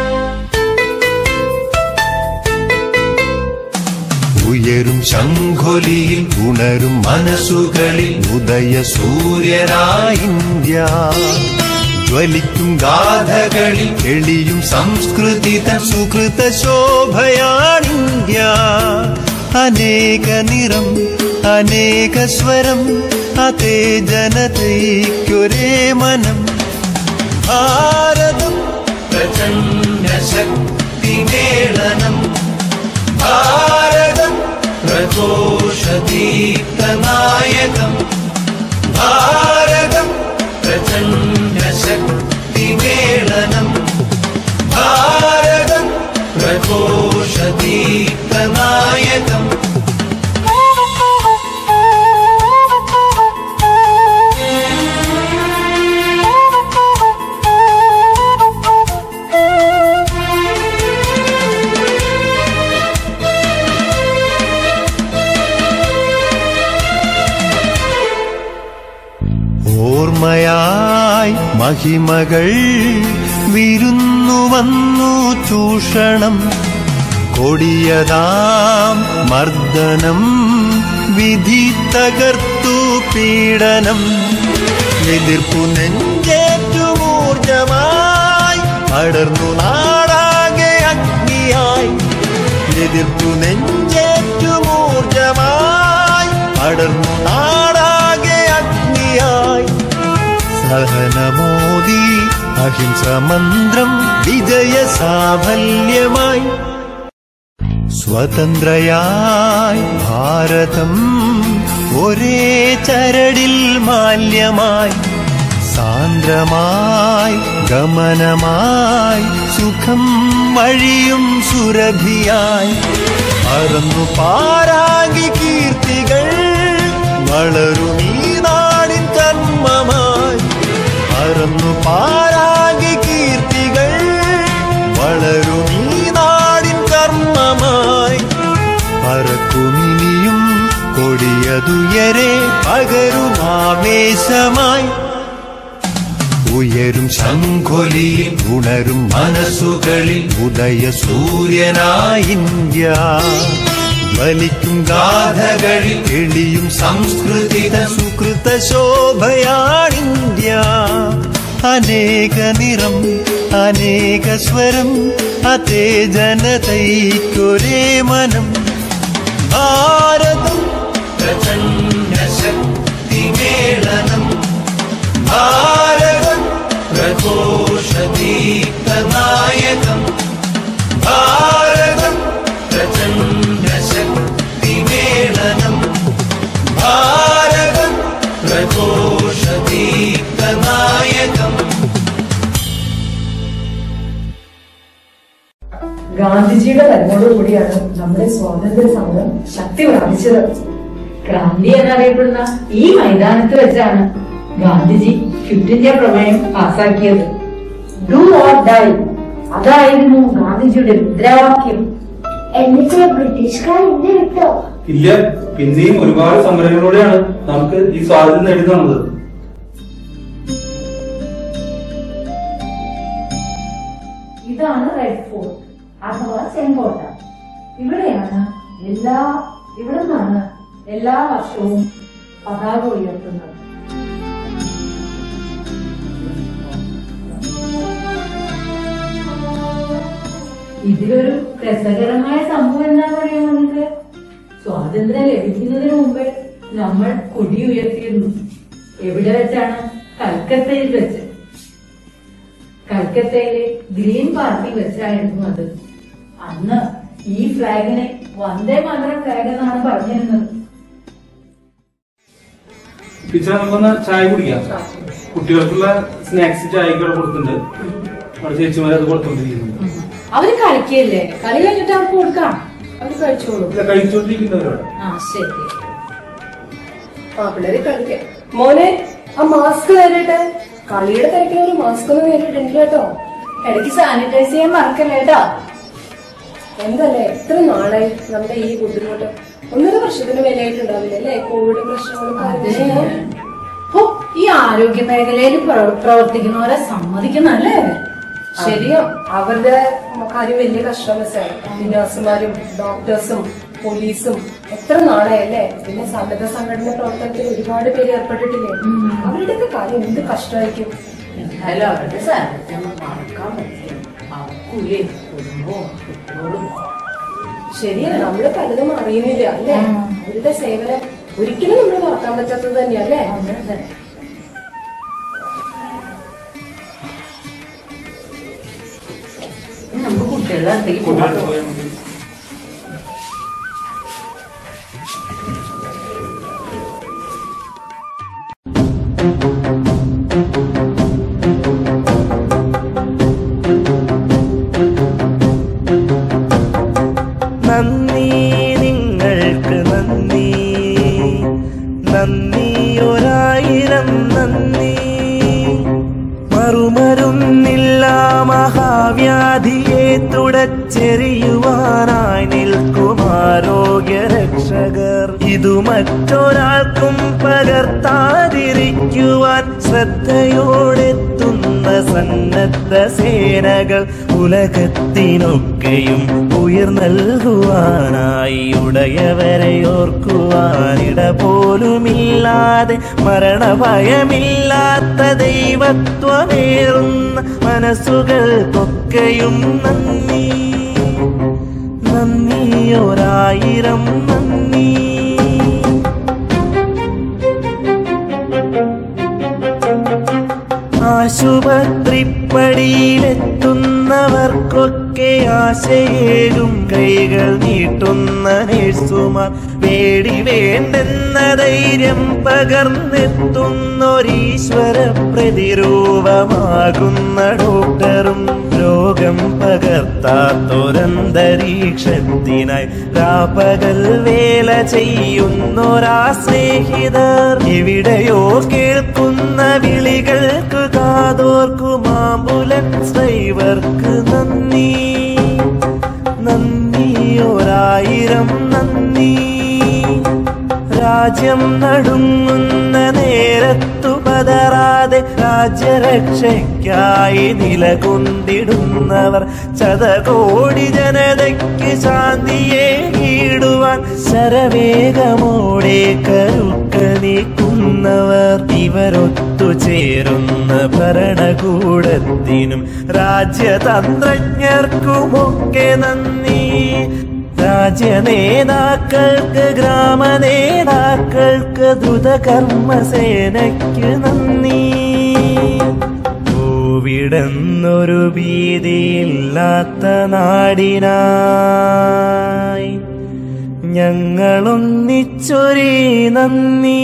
ഉയരും ശംഖുര ശംഖൊലിയിൽ ഉണരും മനസ്സുകളിൽ ഉദയ സൂര്യനായി ഇന്ത്യ ജ്വലിക്കും ഗാഥകളിൽ എളിയും സംസ്കൃതി തൻ സുഹൃത ശോഭയാണിന്ത്യ അനേക നിറം അനേക സ്വരം അതേ ജനതയ്ക്കൊരേ മനം ഭാരതം പ്രചണ്ഡ ശക്തി മേളനം ഭാരതം പ്രഘോഷദീപ്തനായകം ഭാരതം പ്രചണ്ഡ ശക്തി മേളനം ഭാരതം പ്രഘോഷദീപ്തനായകം ഓർമ്മയായി മഹിമകൾ വിരുന്നു വന്നു ചൂഷണം കൊടിയതാം മർദ്ദനം വിധി തകർത്തു പീഡനം എതിർപ്പു നെഞ്ചേറ്റുമൂർജമായി അടർന്നു നാടാകെ അഗ്നിയായി എതിർപ്പു നെഞ്ചേറ്റുമൂർജമായി അടർന്നു നാടാകെ അഗ്നിയായി സഹനമോദി അഹിംസ മന്ത്രം വിജയ സാഫല്യമായി സ്വതന്ത്രയായി ഭാരതം ഒരേ ചരടിൽ മാല്യമായി സാന്ദ്രമായി ഗമനമായി സുഖം വഴിയും സുരഭിയായി പറന്നു പാരാഗി കീർത്തികൾ വളരും ഈ നാടിൻ കർമ്മമായി പറന്നു പാരാഗി കീർത്തികൾ വളരും ഈ നാടിൻ കർമ്മമായി പറക്കുമിനിയും കൊടിയതുയരെ പകരും ആവേശമായി ഉയരും ശംഖൊലിയിൽ ഉണരും മനസ്സുകളിൽ ഉദയ സൂര്യനായി ഇന്ത്യ ജ്വലിക്കും ഗാഥകളിൽ എളിയും സംസ്കൃതി സുകൃത ശോഭയാണിന്ത്യ അനേക നിറം അനേക സ്വരം അതേ ജനതയ്ക്കൊരേ മനം ഭാരതം പ്രചണ്ഡ ശക്തി മേളനം ഭാരതം പ്രഘോഷദീപ്തനായകം ഭാരതം പ്രചണ്ഡ ശക്തി മേളനം ഭാരതം പ്രഘോഷദീപ്തനായകം ഗാന്ധിജിയുടെ വരവോടുകൂടിയാണ് നമ്മുടെ സ്വാതന്ത്ര്യ സമരം ശക്തി പ്രാപിച്ചത് ക്രാന്തി എന്നറിയപ്പെടുന്ന ഈ മൈതാനത്ത് വെച്ചാണ് ഗാന്ധിജി ക്വിറ്റ് ഇന്ത്യ പ്രമേയം പാസാക്കിയത് ഡു ഓർ ഡൈ അതായിരുന്നു ഗാന്ധിജിയുടെ മുദ്രാവാക്യം എന്നിട്ട് ബ്രിട്ടീഷുകാർ ഇന്ത്യ വിട്ടോ ഇല്ല പിന്നെയും ഒരുപാട് സമരങ്ങളിലൂടെയാണ് നമുക്ക് ഈ സ്വാതന്ത്ര്യം നേടി തന്നത് ഇതാണ് റെഡ് ഫോർട്ട് അഥവാ ചെങ്കോട്ട ഇവിടെയാണ് എല്ലാ ഇവിടെ നിന്നാണ് എല്ലാ വർഷവും പതാക ഉയർത്തുന്നത് ഇതിലൊരു രസകരമായ സംഭവം എന്താണെന്ന് അറിയാമോ നിങ്ങൾക്ക് സ്വാതന്ത്ര്യം ലഭിക്കുന്നതിന് മുമ്പേ നമ്മൾ കൊടി ഉയർത്തിയിരുന്നു എവിടെ വെച്ചാണ് കൽക്കത്തയിൽ വെച്ച് കൽക്കത്തയിലെ ഗ്രീൻ പാർട്ടി വെച്ചായിരുന്നു അത് അന്ന് ഈ ഫ്ലാഗിനെ വന്ദേ മാതരം ഫ്ലാഗ് എന്നാണ് പറഞ്ഞിരുന്നത് ടീച്ചർ നമുക്കൊന്ന് ചായ കുടിക്കാം കുട്ടികൾക്കുള്ള സ്നാക്സ് ചായകൾ കൊടുക്കുന്നുണ്ട് അവിടെ ചേച്ചിമാരെ അത് കൊടുത്തോണ്ടിരിക്കുന്നുണ്ട് അവര് കളിക്കല്ലേ കളി കഴിഞ്ഞിട്ട് അവർക്ക് കൊടുക്കാം അവര് കഴിച്ചോളൂ ഇല്ല, കഴിച്ചോണ്ടിരിക്കുന്നവരോട് ആ ശരി ആ പിള്ളേര് കളിക്കാം മോനെ ആ മാസ്ക് നേരിട്ട് കളിയുടെ തിരക്കിൽ ഒരു മാസ്ക് ഒന്നും നേരിട്ടില്ല കേട്ടോ ഇടയ്ക്ക് സാനിറ്റൈസ് ചെയ്യാൻ മറക്കല്ലേ കേട്ടോ എന്തല്ലേ എത്ര നാളായി നമ്മുടെ ഈ ബുദ്ധിമുട്ട് ഒന്നര വർഷത്തിന് മേലായിട്ടുണ്ടാവില്ല അല്ലേ കോവിഡ് പ്രശ്നങ്ങളൊക്കെ ആയിട്ട്. ഹോ, ഈ ആരോഗ്യ മേഖലയിൽ പ്രവ- പ്രവർത്തിക്കുന്നവരെ സമ്മതിക്കുന്നല്ലേ ശരിയാ അവരുടെ കാര്യം വലിയ കഷ്ടമസാണ് ഈ നഴ്സുമാരും ഡോക്ടേഴ്സും പോലീസും എത്ര നാളായല്ലേ പിന്നെ സന്നദ്ധ സംഘടന പ്രവർത്തനത്തിൽ ഒരുപാട് പേര് ഏർപ്പെട്ടിട്ടില്ലേ അവരുടെയൊക്കെ കാര്യം എന്ത് കഷ്ടമായിരിക്കും എന്നാലും അവരുടെ സാന്നിധ്യം മറക്കാൻ പറ്റില്ല അവർക്കൂലേ കുടുംബവും കുട്ടികളും ശരിയാണ് നമ്മള് പലതും അറിയുന്നില്ല അല്ലേ അവരുടെ സേവനം ഒരിക്കലും നമ്മൾ മറക്കാൻ പറ്റാത്തത് തന്നെയല്ലേ നമുക്ക് കുട്ടികളുടെ അടുത്തേക്ക് കുട്ടികളുടെ പോകാം പോയാൽ മതി. നന്ദി നിങ്ങൾക്ക് നന്ദി നന്ദി ഒരായിരം നന്ദി മറുമരുന്നില്ല മഹാവ്യാധിയെ തുടച്ചെറിയുവാനായി നിൽക്കും ആരോഗ്യ രക്ഷകർ ഇതു മറ്റൊരാൾക്കും പകർത്താതിരിക്കുവാൻ ശ്രദ്ധയോടെത്തുന്ന സന്നദ്ധ സേനകൾ ഉലകത്തിനൊക്കെയും ഉയർ നൽകുവാനായി ഉടയവരെ ഓർക്കുവാനിട പോലുമില്ലാതെ മരണഭയമില്ലാത്ത ദൈവത്വമേറുന്ന മനസ്സുകൾക്കൊക്കെയും നന്ദി നന്ദി ഒരായിരം നന്ദി ആശുപത്രിപ്പടിയിലെത്തുന്നവർക്കൊക്കെ ആശയേകും കൈകൾ നീട്ടുന്ന നേഴ്സുമാർ വേടി വേണ്ടെന്ന ധൈര്യം പകർന്നെത്തുന്നൊരീശ്വര പ്രതിരൂപമാകുന്ന ഡോക്ടറും രോഗം പകർത്താത്തൊരന്തരീക്ഷത്തിനായി രാപ്പകൽ വേല ചെയ്യുന്നൊരാ സ്നേഹിതർ എവിടെയോ കേൾക്കുന്ന വിളികൾക്ക് കാതോർക്കും ആംബുലൻസ് ഡ്രൈവർക്ക് നന്ദി നന്ദി ഒരായിരം നന്ദി രാജ്യം നടുങ്ങുന്ന നേരത്തു പതറാതെ രാജ്യരക്ഷയ്ക്കായി നിലകൊണ്ടിടുന്നവർ ചതകോടി ജനതയ്ക്ക് ശാന്തിയെ ഈടുവാൻ ശരവേഗമോടെ കരുക്ക നീക്കുന്നവർ ഇവരൊത്തുചേരുന്ന ഭരണകൂടത്തിനും രാജ്യതന്ത്രജ്ഞർക്കുമൊക്കെ നന്ദി രാജ്യനേതാക്കൾക്ക് ഗ്രാമനേതാക്കൾക്ക് ദ്രുതകർമ്മസേനയ്ക്ക് നന്ദി കോവിടെന്നൊരു ഭീതിയില്ലാത്ത നാടിനായി ഞങ്ങളൊന്നിച്ചൊരേ നന്ദി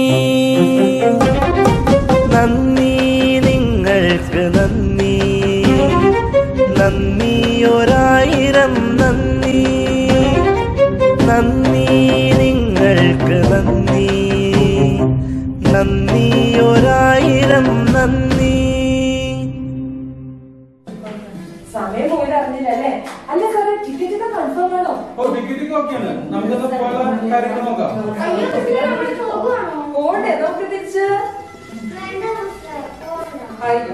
നന്ദി നിങ്ങൾക്ക് നന്ദി നന്ദി ഒരായിരം നന്ദി നന്ദി നിങ്ങൾക്ക് നന്ദി നന്ദി ഒരായിരം നന്ദി സമയം പോയത് അറിഞ്ഞില്ല അല്ലേ അല്ല സാറേ ടിക്കറ്റ് ഒക്കെ കൺഫേം ആണോ ഓ ടിക്കറ്റിംഗ് ഒക്കെയാണ് നമുക്കൊന്ന് പോകാനുള്ള കാര്യങ്ങൾ നോക്കാം പോണ്ടേ നമുക്ക് തിരിച്ച് അയ്യോ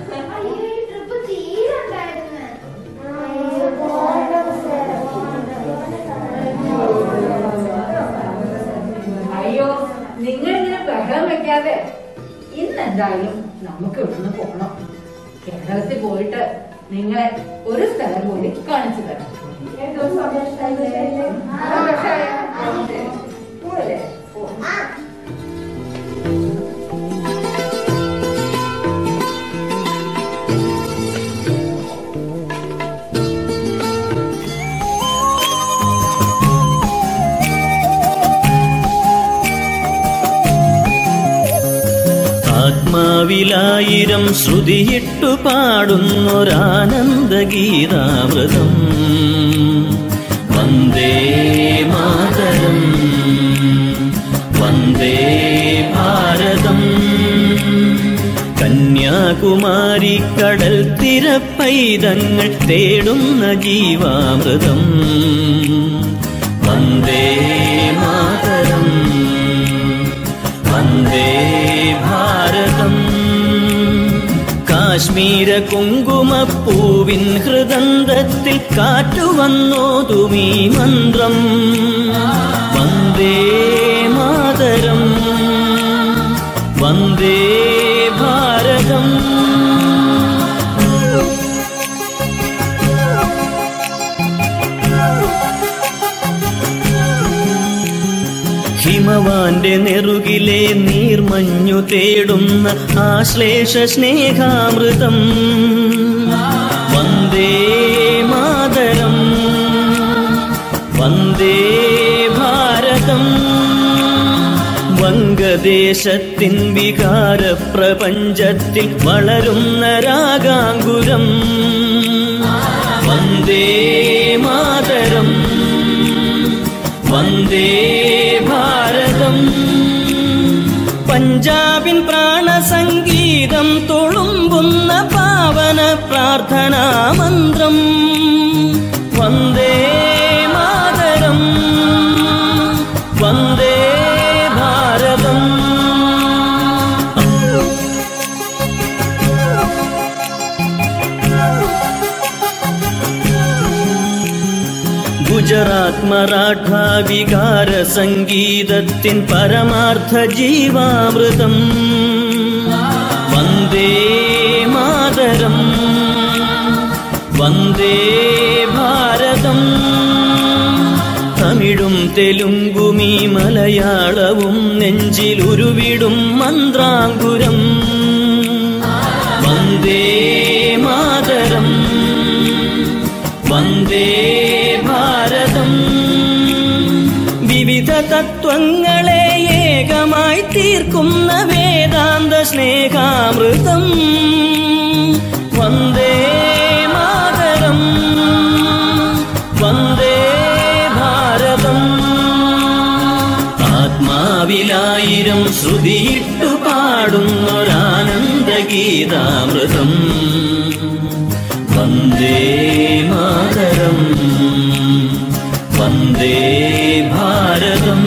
അയ്യോ നിങ്ങൾ ഇങ്ങനെ ബഹളം വെക്കാതെ ഇന്ന് എന്തായാലും നമുക്ക് ഇവിടുന്ന് പോകണം കേരളത്തിൽ പോയിട്ട് നിങ്ങളെ ഒരു സ്ഥലം കൂടി കാണിച്ചു തരാം ഏതോ സന്തോഷമായില്ലേ? പോരല്ലേ? പോ. ആത്മാവിലായിരം ശ്രുതിയിട്ടു പാടുന്നൊരാനന്ദഗീതാമൃതം വന്ദേ മാതരം വന്ദേ ഭാരതം കന്യാകുമാരി കടൽ തിരപ്പൈതങ്ങൾ തേടുന്ന ജീവാമൃതം വന്ദേ മാതരം വന്ദേ ഭാരതം കാശ്മീർ കാശ്മീര കുങ്കുമപ്പൂവിൻ ഹൃദന്തത്തിൽ കാറ്റുവന്നോതുമീ മന്ത്രം വന്ദേ മാതരം വന്ദേ ഭാരതം ഹിമവാന്റെ നെറുകിലെ നീർമഞ്ഞു തേടുന്ന ആശ്ലേഷ സ്നേഹാമൃതം വന്ദേ മാതരം വന്ദേ ഭാരതം വംഗദേശത്തിൻ വികാര പ്രപഞ്ചത്തിൽ വളരുന്ന രാഗാങ്കുരം വന്ദേ മാതരം വന്ദേ ഭാരതം പഞ്ചാബിൻ പ്രാണസംഗീതം തുളുമ്പുന്ന പാവന പ്രാർത്ഥനാ മന്ത്രം വന്ദേ മാതരം വന്ദേ ഭാരതം ഗുജറാത്ത് മറാഠ വികാര സംഗീതത്തിൻ പരമാർത്ഥ ജീവാമൃതം വന്ദേ മാതരം വന്ദേ ഭാരതം തമിഴും തെലുങ്കുമീ മലയാളവും നെഞ്ചിലുരുവിടും മന്ത്രാങ്കുരം വന്ദേ മാതരം വന്ദേ ഭാരതം വിവിധ തത്വങ്ങളെ ഏകമായി തീർക്കുന്ന വേദാന്ത സ്നേഹാമൃതം വന്ദേ മാതരം വന്ദേ ഭാരതം ആത്മാവിലായിരം ശ്രുതിയിട്ടു പാടുന്നൊരാനന്ദഗീതാമൃതം വന്ദേ മാതരം വന്ദേ ഭാരതം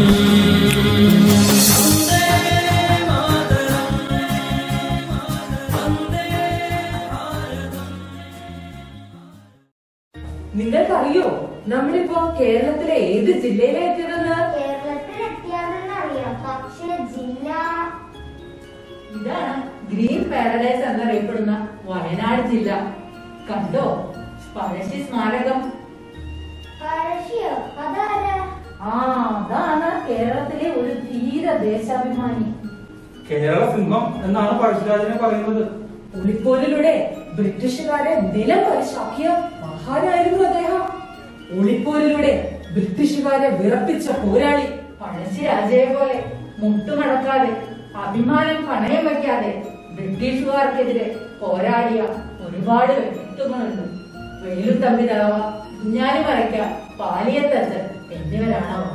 നിങ്ങൾക്കറിയോ നമ്മളിപ്പോ കേരളത്തിലെ ഏത് ജില്ലയിലെ എത്തിയതെന്ന് കേരളത്തിൽ എത്തിയാണെന്ന് അറിയാം പക്ഷെ ജില്ല ഇതാണ് ഗ്രീൻ പാരഡൈസ് എന്നറിയപ്പെടുന്ന വയനാട് ജില്ല കണ്ടോ പഴശ്ശി സ്മാരകം പഴശ്ശിയോ അതാരാ ആ അതാണ് കേരളത്തിലെ ഒരു ധീര ദേശാഭിമാനി കേരള സിംഹം എന്നാണ് പഴശ്ശിരാജനെ പറയുന്നത് ഒളിപ്പോരിലൂടെ ബ്രിട്ടീഷുകാരെ നിലം പരിശാക്കിയ മഹാനായിരുന്നു അദ്ദേഹം ഒളിപ്പോരിലൂടെ ബ്രിട്ടീഷുകാരെ വിറപ്പിച്ച പോരാളി പഴശ്ശി രാജയെ പോലെ മുട്ടുമടക്കാതെ അഭിമാനം പണയം വയ്ക്കാതെ ബ്രിട്ടീഷുകാർക്കെതിരെ പോരാടിയ ഒരുപാട് വ്യക്തിത്വങ്ങളുണ്ട് വേലുത്തമ്പി തറവ കുഞ്ഞാലി മരയ്ക്ക പാലിയത്തച്ഛൻ എന്നിവരാണവർ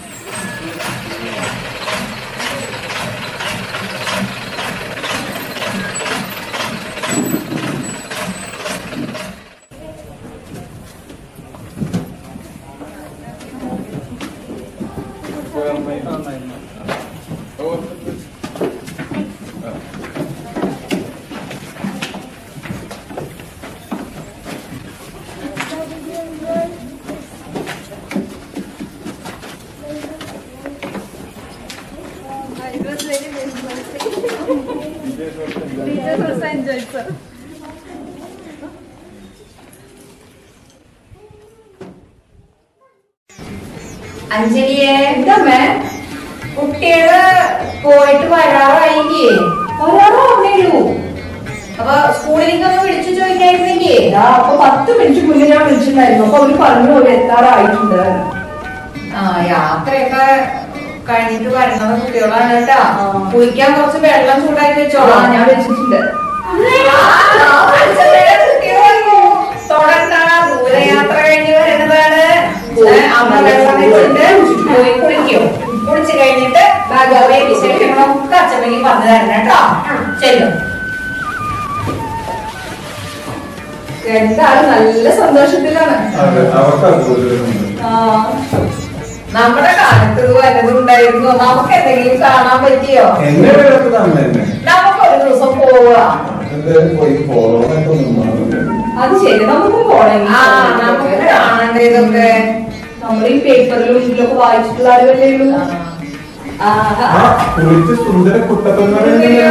അഞ്ജലിയെ എന്തമ്മേ കുട്ടികള് പോയിട്ട് വരാറായില്ലേ വരാറാവുന്നേയുള്ളൂ അപ്പൊ സ്കൂളിലേക്ക് ഒന്ന് വിളിച്ചു ചോദിക്കായിരുന്നെങ്കിൽ ഇതാ അപ്പൊ പത്ത് മിനിറ്റ് മുന്നേ ഞാൻ വിളിച്ചിട്ടുണ്ടായിരുന്നു അപ്പൊ അവര് പറഞ്ഞു അവര് എത്താറായിട്ടുണ്ട് ആ യാത്രയൊക്കെ കഴിഞ്ഞിട്ട് വരുന്നത് കുട്ടികളാണ് കേട്ടാ കുളിക്കാൻ കുറച്ച് വെള്ളം ചൂടാക്കി ആ, വെച്ചോളാം ഞാൻ വെച്ചിട്ടുണ്ട് തൊടണ്ട ദൂരയാത്ര കഴിഞ്ഞ് വരുന്നതാണ് ഏ, അമ്മ വെള്ളം വെച്ചിട്ട് പോയി കുളിക്കോ കുളിച്ച് കഴിഞ്ഞിട്ട് ബാഗോയെ വിശേഷങ്ങളൊക്കെ അച്ഛമ്മയ്ക്ക് പറഞ്ഞു തരണം കേട്ടോ ചെല്ലും എന്തായാലും നല്ല സന്തോഷത്തിലാണ് അതെ അവർക്ക് അതുപോലെയുണ്ട് ആ, നമ്മുടെ കാലത്ത് ഇത് വല്ലതും ഉണ്ടായിരുന്നു നമുക്ക് എന്തെങ്കിലും കാണാൻ പറ്റിയോ എന്നെ കിടക്കുന്നതാണ് എന്നെ നമുക്ക് ഒരു ദിവസം പോവുക അത് എന്തായാലും പോയി ഫോളോണൊക്കെ നിന്നാണ് അത് ശരി നമുക്ക് പോണം ആ നമുക്ക് കാണണ്ടേ ഇതൊക്കെ നമ്മൾ ഈ പേപ്പറിലും ഇതിലൊക്കെ വായിച്ചിട്ടുള്ള അറിവല്ലേ ഉള്ളൂ ആ കുളിച്ച് സുന്ദര കുട്ടപ്പന്മാരെ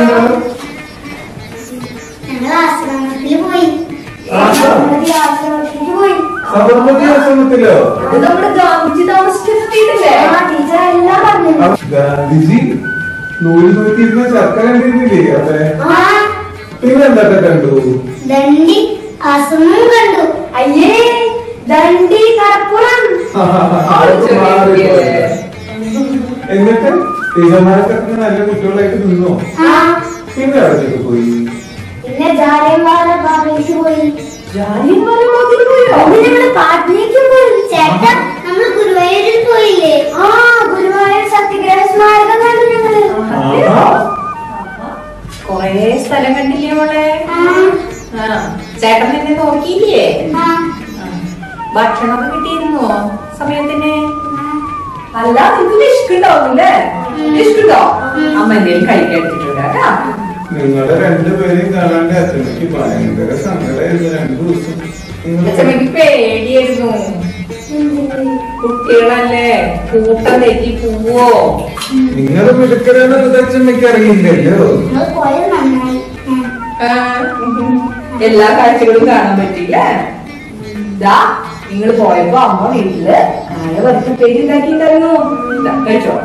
ഞങ്ങൾ ആശ്രമത്തിൽ പോയി ആശ്രമം? സബർമതി ആശ്രമത്തിലേക്ക് പോയി സബർമതി ആശ്രമത്തിലോ അത് നമ്മുടെ ഗാന്ധിജി താമസിക്കുന്ന വീടല്ലേ ആ ടീച്ചർ എല്ലാം പറഞ്ഞു ആ, ഗാന്ധിജി നൂല് നോക്കിയിരുന്ന ചർക്ക കണ്ടിരുന്നില്ലേ അതെ ആ പിന്നെ എന്തൊക്കെ കണ്ടു ദണ്ഡി ആശ്രമം കണ്ടു അയ്യേ ദണ്ഡി കടപ്പുറം അതൊക്കെ മാറിപ്പോയി. എന്നിട്ട് ടീച്ചർമാരൊക്കെ നല്ല കുട്ടികളായിട്ട് നിന്നോ ആ പിന്നെ അവിടേക്ക് പോയി പിന്നെ ജാലിയൻവാല ബാഗിലേക്ക് പോയി ജാലിയൻവാല ബാഗിൽ പോയോ? പിന്നെ നമ്മള് പാട്ടിലേക്ക് പോയി ചേട്ടാ നമ്മൾ ഗുരുവായൂരിൽ പോയില്ലേ ആ ഗുരുവായൂർ സത്യഗ്രഹ സ്മാരകം കണ്ടു ഞങ്ങള് ആഹാ. കൊറേ സ്ഥലം കണ്ടില്ലേ മോളെ ആ, ആ ചേട്ടൻ എന്നെ നോക്കിയില്ലേ ആ, ഭക്ഷണമൊക്കെ കിട്ടിയിരുന്നോ സമയത്തിന് അല്ല നിനക്ക് വിശക്കുണ്ടാവുന്നില്ലേ വിശക്കുണ്ടോ അമ്മ എന്തെങ്കിലും കഴിക്കാൻ എടുത്തിട്ടുണ്ട് കേട്ടാ നിങ്ങളെ രണ്ടുപേരെയും കാണാണ്ട് അച്ഛനക്ക് ഭയങ്കര സങ്കടമായിരുന്നു രണ്ടു ദിവസം നിങ്ങൾ അച്ഛമ്മക്ക് പേടിയായിരുന്നു കുട്ടികളല്ലേ കൂട്ടം തെറ്റി പോവോ നിങ്ങൾ മിടുക്കരാണെന്നത് അച്ഛമ്മയ്ക്ക് അറിയില്ലല്ലോ നിങ്ങൾ പോയത് നന്നായി ഉം. ആ, എല്ലാ കാഴ്ചകളും കാണാൻ പറ്റില്ല ദാ നിങ്ങൾ പോയപ്പോ അമ്മ വീട്ടില് ആയ വറുത്ത പേര് ഉണ്ടാക്കിണ്ടായിരുന്നു ദാ, കഴിച്ചോ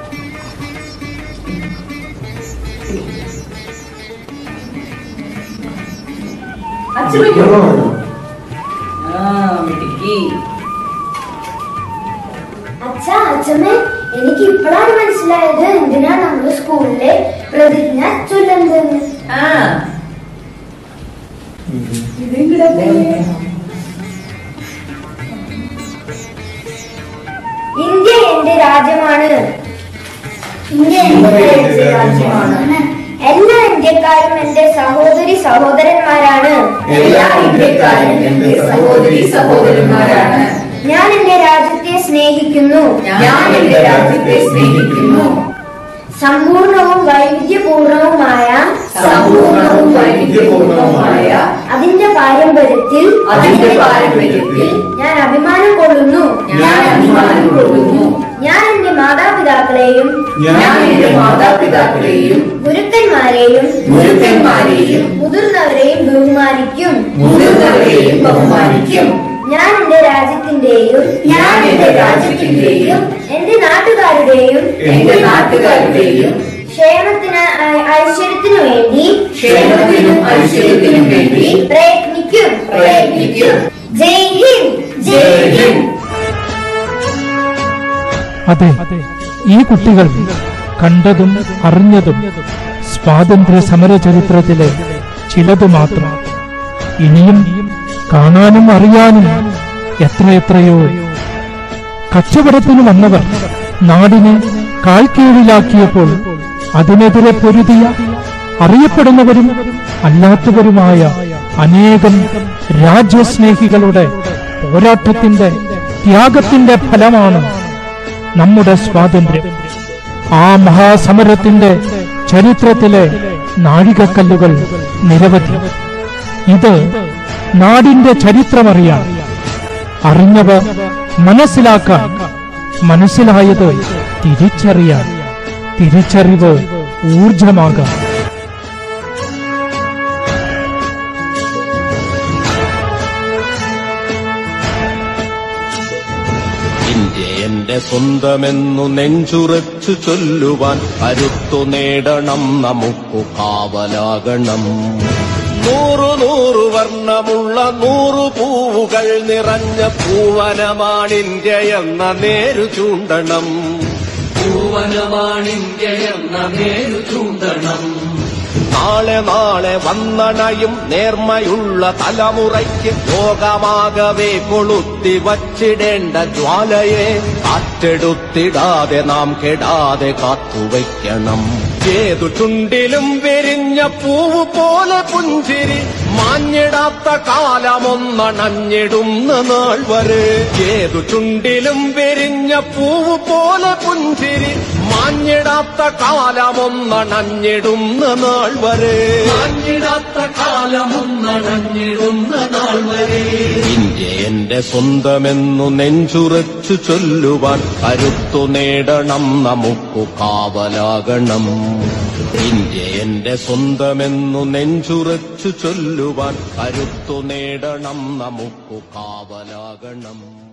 അച്ഛൻ വെക്കോ ആ മിടുക്കി അച്ഛാ അച്ഛമ്മേ എനിക്ക് ഇപ്പോഴാണ് മനസ്സിലായത് എന്തിനാ നമ്മുടെ സ്കൂളിലെ പ്രതിജ്ഞ ചൊല്ലുന്നത് ആ ഇന്ത്യ എന്റെ രാജ്യമാണ് ഇന്ത്യ എന്റെ രാജ്യമാണ് എല്ലാ ഇന്ത്യക്കാരും എന്റെ സഹോദരി സഹോദരന്മാരാണ് എല്ലാ ഇന്ത്യക്കാരും എന്റെ സഹോദരി സഹോദരന്മാരാണ്. ഞാൻ എന്റെ രാജ്യത്തെ സ്നേഹിക്കുന്നു ഞാൻ എന്റെ രാജ്യത്തെ സ്നേഹിക്കുന്നു സമ്പൂർണവും വൈവിധ്യപൂർണവുമായ സമ്പൂർണ്ണവും വൈവിധ്യപൂർണ്ണവുമായ അതിന്റെ പാരമ്പര്യത്തിൽ അതിന്റെ പാരമ്പര്യത്തിൽ ഞാൻ അഭിമാനം കൊള്ളുന്നു ഞാൻ അഭിമാനം കൊള്ളുന്നു ഞാൻ എന്റെ മാതാപിതാക്കളെയും ഞാൻ എന്റെ മാതാപിതാക്കളെയും ഗുരുക്കന്മാരെയും ഗുരുക്കന്മാരെയും മുതിർന്നവരെയും ബഹുമാനിക്കും മുതിർന്നവരെയും ബഹുമാനിക്കും ഞാൻ എന്റെ രാജ്യത്തിന്റെയും ഞാൻ എന്റെ രാജ്യത്തിന്റെയും എന്റെ നാട്ടുകാരുടെയും എന്റെ നാട്ടുകാരുടെയും ക്ഷേമത്തിന് ഐ- ഐശ്വര്യത്തിനു വേണ്ടി ക്ഷേമത്തിനും ഐശ്വര്യത്തിനും വേണ്ടി പ്രയത്നിക്കും പ്രയത്നിക്കും. ജയ് ഹിന്ദ് ജയ് ഹിന്ദ് അതെ ഈ കുട്ടികൾ കണ്ടതും അറിഞ്ഞതും സ്വാതന്ത്ര്യ സമര ചരിത്രത്തിലെ ചിലത് മാത്രം ഇനിയും കാണാനും അറിയാനും എത്രയെത്രയോ കച്ചവടത്തിന് വന്നവർ നാടിനെ കാൽക്കീഴിലാക്കിയപ്പോൾ അതിനെതിരെ പൊരുതിയ അറിയപ്പെടുന്നവരും അല്ലാത്തവരുമായ അനേകം രാജ്യസ്നേഹികളുടെ പോരാട്ടത്തിന്റെ ത്യാഗത്തിന്റെ ഫലമാണ് നമ്മുടെ സ്വാതന്ത്ര്യം ആ മഹാസമരത്തിന്റെ ചരിത്രത്തിലെ നാഴികക്കല്ലുകൾ നിരവധി ഇത് നാടിന്റെ ചരിത്രമറിയാൻ അറിഞ്ഞവ മനസ്സിലാക്കാൻ മനസ്സിലായത് തിരിച്ചറിയാൻ തിരിച്ചറിവ് ഊർജമാകാം ഇന്ത്യ എന്റെ സ്വന്തമെന്നു നെഞ്ചുറച്ചു ചൊല്ലുവാൻ കരുത്തു നേടണം നമുക്കു കാവലാകണം നൂറു നൂറു വർണ്ണമുള്ള നൂറു പൂവുകൾ നിറഞ്ഞ പൂവനമാണിന്ത്യ എന്ന നേരു ചൂണ്ടണം പൂവനമാണിന്ത്യ എന്ന നേരു ചൂണ്ടണം നാളെ നാളെ വന്നണയും നേർമയുള്ള തലമുറയ്ക്ക് ലോകമാകവേ കൊളുത്തി വച്ചിടേണ്ട ജ്വാലയെ കാറ്റെടുത്തിടാതെ നാം കെടാതെ കാത്തുവയ്ക്കണം ഏതു ചുണ്ടിലും വിരിഞ്ഞ പൂവ് പോലെ പുഞ്ചിരി മാഞ്ഞിടാത്ത കാലമൊന്നണഞ്ഞിടുന്ന നാൾ വരെ ഏതു ചുണ്ടിലും വിരിഞ്ഞ പൂവ് പോലെ പുഞ്ചിരി മാഞ്ഞിടാത്ത കാലമൊന്നണഞ്ഞിടുന്ന നാൾ വരെ മാഞ്ഞിടാത്ത കാലമൊന്നണഞ്ഞിടുന്ന നാൾ വരെ ഇന്ത്യ എന്റെ സ്വന്തമെന്നു നെഞ്ചുറച്ചു ചൊല്ലുവാൻ കരുത്തു നേടണം നമുക്കു കാവലാകണം ഇന്ത്യ എന്റെ സ്വന്തമെന്നു നെഞ്ചുറച്ചു ചൊല്ലുവാൻ കരുത്തു നേടണം നമുക്കു കാവലാകണം